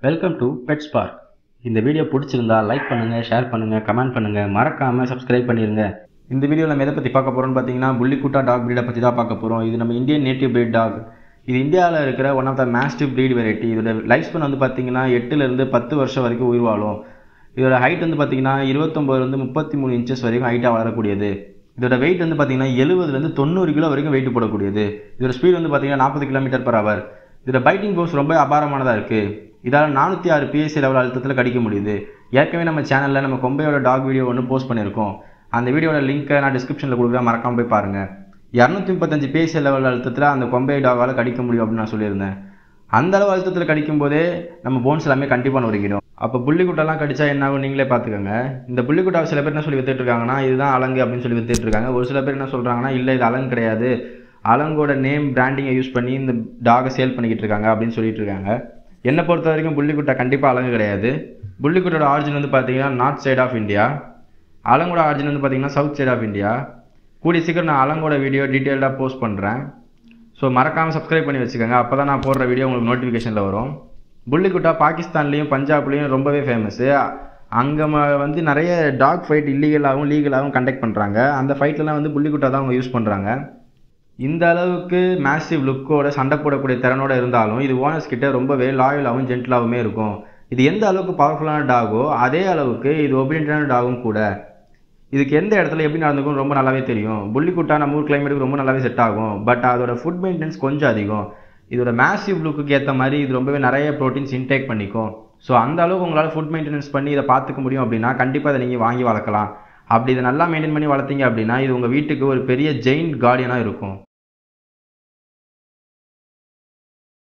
welcome to pets park இந்த video பிடிச்சிருந்தா like பண்ணுங்கள் ஷேர் பண்ணுங்கள் கமெண்ட் பண்ணுங்கள் மறக்காமல் சப்ஸ்கிரைப் பண்ணிடுங்க இந்த வீடியோவில் நம்ம எதை பற்றி பார்க்க போகிறோம்னு பார்த்தீங்கன்னா புள்ளிக்குட்டா டாக் ப்ரீடை பற்றி தான் பார்க்க போகிறோம் இது நம்ம இந்தியன் நேட்டிவ் breed டாக் இது இந்தியாவில் இருக்கிற one of the mastiff breed variety இதோட லைஃப் ஸ்பென் வந்து பார்த்தீங்கன்னா எட்டுலேருந்து பத்து வருஷம் வரைக்கும் உயிர் வாழும் இதோட ஹைட் வந்து பார்த்தீங்கன்னா இருபத்தொம்பதுலேருந்து முப்பத்தி மூணு இன்ச்சஸ் வரைக்கும் ஹைட்டாக வளரக்கூடியது இதோட வெயிட் வந்து பார்த்தீங்கன்னா எழுபதுலேருந்து தொண்ணூறு கிலோ வரைக்கும் வெயிட் போடக்கூடியது இதோட ஸ்பீட் வந்து பார்த்தீங்கன்னா நாற்பது கிலோமீட்டர் பர் ஹவர் இதோட பைட்டிங் ஃபோர்ஸ் ரொம்ப அபாரமானதாக இருக்குது இதால் நானூற்றி ஆறு பிஎஸ்சி லெவல் அழுத்தத்தில் கடிக்க முடியுது ஏற்கனவே நம்ம சேனலில் நம்ம கொம்பையோட டாக் வீடியோ ஒன்று போஸ்ட் பண்ணியிருக்கோம் அந்த வீடியோட லிங்க்கை நான் டிஸ்கிரிப்ஷனில் கொடுக்குறேன் மறக்காம போய் பாருங்கள் இரநூத்தி முப்பத்தஞ்சு பிஎஸ்சி லெவல் அழுத்தத்தில் அந்த கொம்பை டாகால் கடிக்க முடியும் அப்படின்னு நான் சொல்லியிருந்தேன் அந்த அளவு அழுத்தத்தில் கடிக்கும் போதே நம்ம போன்ஸ் எல்லாமே கண்டிப்பாக நொறுக்கிடும் அப்போ புள்ளிக்குட்டெல்லாம் கடிச்சா என்ன ஆகும் நீங்களே பார்த்துக்கோங்க இந்த புள்ளிக்குட்டாவை சில பேர் என்ன சொல்லி வித்துட்டு இருக்காங்கன்னா இதுதான் அலங்கு அப்படின்னு சொல்லி வித்துட்டு இருக்காங்க ஒரு சில பேர் என்ன சொல்கிறாங்கன்னா இல்லை இது அலங்கு கிடையாது அலங்கோட நேம் பிராண்டிங்கை யூஸ் பண்ணி இந்த டாகை சேல் பண்ணிக்கிட்டு இருக்காங்க அப்படின்னு சொல்லிட்டு இருக்காங்க என்னை பொறுத்த வரைக்கும் புள்ளிக்குட்டா கண்டிப்பாக அலங்கு கிடையாது புள்ளிக்குட்டோட ஆரிஜின் வந்து பார்த்தீங்கன்னா நார்த் சைட் ஆஃப் இந்தியா அலங்கோட ஆரிஜின் வந்து பார்த்தீங்கன்னா சவுத் சைட் ஆஃப் இந்தியா கூடிய சீக்கிரம் நான் அலங்கோட வீடியோ டீட்டெயில்டாக போஸ்ட் பண்ணுறேன் ஸோ மறக்காமல் சப்ஸ்கிரைப் பண்ணி வச்சுக்கோங்க அப்போ தான் நான் போடுற வீடியோ உங்களுக்கு நோட்டிஃபிகேஷனில் வரும் புள்ளிக்குட்டா பாகிஸ்தான்லேயும் பஞ்சாப்லேயும் ரொம்பவே ஃபேமஸ்ஸு அங்கே வந்து நிறைய டாக் ஃபைட் இல்லீகலாகவும் லீகலாகவும் கண்டக்ட் பண்ணுறாங்க அந்த ஃபைட்லலாம் வந்து புள்ளிக்குட்டா தான் அவங்க யூஸ் பண்ணுறாங்க இந்த அளவுக்கு மேசிவ் லுக்கோட சண்டை போடக்கூடிய திறனோட இருந்தாலும் இது ஓனர்ஸ் கிட்ட ரொம்பவே லாயலாகவும் ஜென்டிலாகவுமே இருக்கும் இது எந்த அளவுக்கு பவர்ஃபுல்லான டாகோ அதே அளவுக்கு இது ஒபீடியன்டான டாகும் கூட இதுக்கு எந்த இடத்துல எப்படி நடந்துக்கும் ரொம்ப நல்லாவே தெரியும் புள்ளிக்குட்டா நம்ம ஊர் கிளைமேட்டுக்கு ரொம்ப நல்லாவே செட் ஆகும் பட் அதோட ஃபுட் மெயின்டெனன்ஸ் கொஞ்சம் அதிகம் இதோட மேசிவ் லுக்குக்கு ஏற்ற மாதிரி இது ரொம்பவே நிறைய ப்ரோட்டீன்ஸ் இன்டேக் பண்ணிக்கும் ஸோ அந்த அளவுக்கு உங்களால் ஃபுட் மெயின்டெனன்ஸ் பண்ணி இதை பார்த்துக்க முடியும் அப்படின்னா கண்டிப்பாக இதை நீங்கள் வாங்கி வளர்க்கலாம் அப்படி இதை நல்லா மெயின்டைன் பண்ணி வளர்த்தீங்க அப்படின்னா இது உங்கள் வீட்டுக்கு ஒரு பெரிய ஜெயின் கார்டியனாக இருக்கும்